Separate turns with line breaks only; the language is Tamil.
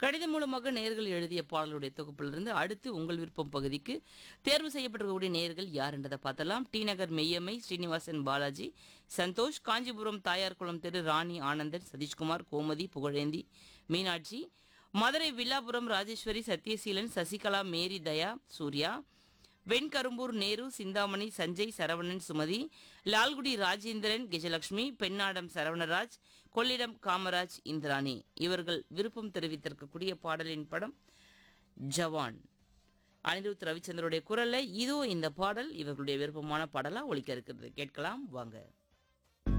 கடிதம் மூலமாக நேர்கள் எழுதிய பாடலுடைய தொகுப்பிலிருந்து அடுத்து உங்கள் விருப்பம் பகுதிக்கு தேர்வு செய்யப்பட்டிருக்கக்கூடிய நேர்கள் யார் என்றதை பார்த்தலாம் டி நகர் மெய்யம்மை ஸ்ரீனிவாசன் பாலாஜி சந்தோஷ் காஞ்சிபுரம் தாயார்குளம் திரு ராணி ஆனந்தன் சதீஷ்குமார் கோமதி புகழேந்தி மீனாட்சி மதுரை வில்லாபுரம் ராஜேஸ்வரி சத்யசீலன் சசிகலா மேரி தயா சூர்யா வெண்கரும்பூர் நேரு சிந்தாமணி சஞ்சய் சரவணன் சுமதி லால்குடி ராஜேந்திரன் கெஜலட்சுமி பெண்ணாடம் சரவணராஜ் கொள்ளிடம் காமராஜ் இந்திராணி இவர்கள் விருப்பம் தெரிவித்திருக்கக்கூடிய பாடலின் படம் ஜவான் அனிருத் ரவிச்சந்திரோடைய குரல்ல இதோ இந்த பாடல் இவர்களுடைய விருப்பமான பாடலா ஒலிக்க இருக்கிறது கேட்கலாம் வாங்க